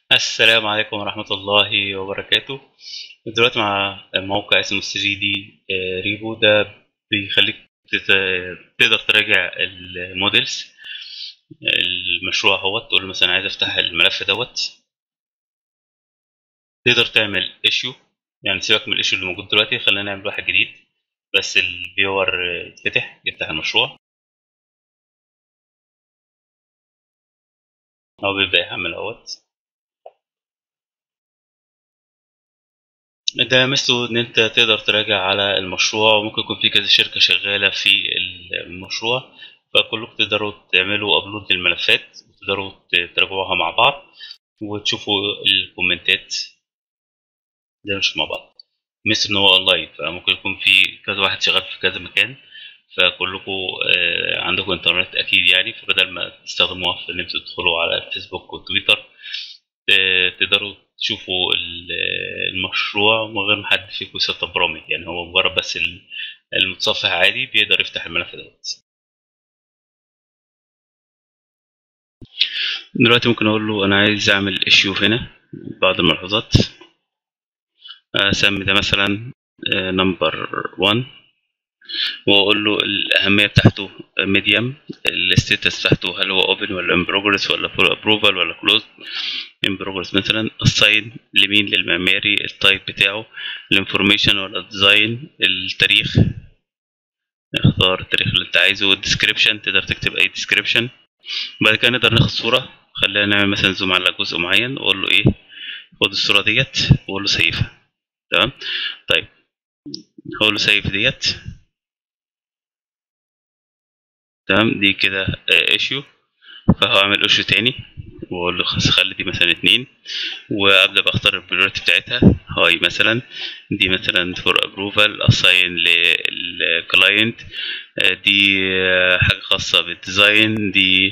السلام عليكم ورحمة الله وبركاته دلوقتي مع موقع اسمه 3D ريبو ده بيخليك تت- تقدر تراجع الموديلز المشروع اهوت تقول له مثلا عايز افتح الملف دوت تقدر تعمل ايشيو يعني سيبك من الايشيو اللي موجود دلوقتي خلينا نعمل واحد جديد بس الفيور يتفتح يفتح المشروع هو بيبدأ يحمل اهوت ده مثله ان انت تقدر تراجع على المشروع وممكن يكون في كذا شركة شغالة في المشروع فكلكم تقدروا تعملوا ابلود للملفات وتقدروا تراجعوها مع بعض وتشوفوا الكومنتات ده مش مع بعض مثل ان هو اونلاين فممكن يكون في كذا واحد شغال في كذا مكان فكلكم عندكم انترنت اكيد يعني فبدل ما تستخدموها في ان انتوا تدخلوا على الفيسبوك والتويتر تقدروا تشوفوا المشروع من غير ما حد فيكم يسطب برامج يعني هو مجرد بس المتصفح عادي بيقدر يفتح الملف دوت دلوقتي ممكن اقول له انا عايز اعمل ايشيو هنا بعض الملحوظات اسمي ده مثلا نمبر 1 واقول له الاهميه بتاعته ميديم الستاتس بتاعته هل هو اوبن ولا ان بروجرس ولا فول ابروفال ولا كلوز ان بروجرس مثلا الساين لمين للمعماري التايب بتاعه الانفورميشن ولا الديزاين التاريخ اختار التاريخ اللي انت عايزه والديسكريبشن تقدر تكتب اي ديسكريبشن بعد كده نقدر ناخد صوره خلينا نعمل مثلا زوم على جزء معين واقول له ايه خد الصوره ديت واقول له سيفها تمام طيب هقول له سيف ديت تمام دي كده ايشيو فهعمل ايشيو تاني واقول له خلي دي مثلا اتنين وابدا بختار البريورتي بتاعتها هاي مثلا دي مثلا فور ابروفال اساين للكلاينت دي حاجه خاصه بالديزاين دي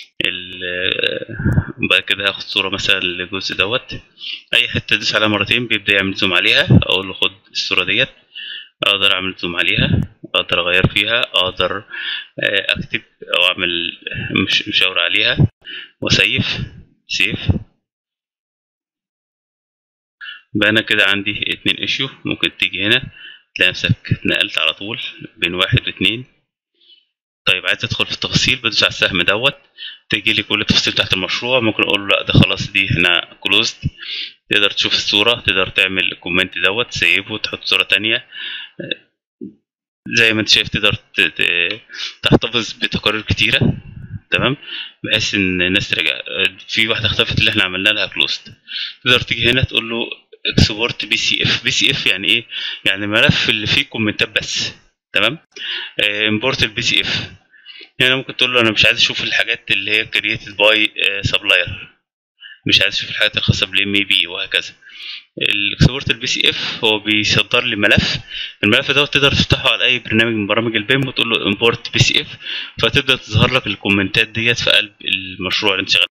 بعد كده هاخد صوره مثلا للجزء دوت اي حته ادوس عليها مرتين بيبدا يعمل زوم عليها اقول له خد الصوره ديت اقدر اعمل زوم عليها اقدر اغير فيها اقدر اكتب او اعمل مش مشاور عليها وسيف سيف بقى انا كده عندي اتنين ايشيو ممكن تيجي هنا تلاقي نفسك اتنقلت على طول بين واحد واتنين طيب عايز ادخل في التفاصيل بدوس على السهم دوت تيجي لي كل التفاصيل بتاعت المشروع ممكن اقول له لا ده خلاص دي هنا كلوزد تقدر تشوف الصورة تقدر تعمل الكومنت دوت سيبه تحط صورة تانية زي ما انت شايف تقدر تحتفظ بتقارير كتيرة تمام بحيث ان الناس ترجع في واحدة اختفت اللي احنا عملنا لها كلوزد تقدر تيجي هنا تقول له اكسبورت بي سي اف بي سي اف يعني ايه يعني ملف اللي فيه كومنتات بس تمام امبورت البي سي اف هنا ممكن تقول له انا مش عايز اشوف الحاجات اللي هي كرييتد باي سبلاير مش عايز اشوف الحاجات الخاصه بالام اي بي وهكذا الاكسبورت البي سي اف هو بيصدر لي ملف الملف ده تقدر تفتحه على اي برنامج من برامج البيم وتقول له امبورت بي سي اف فتبدا تظهر لك الكومنتات ديت في قلب المشروع اللي انت شغال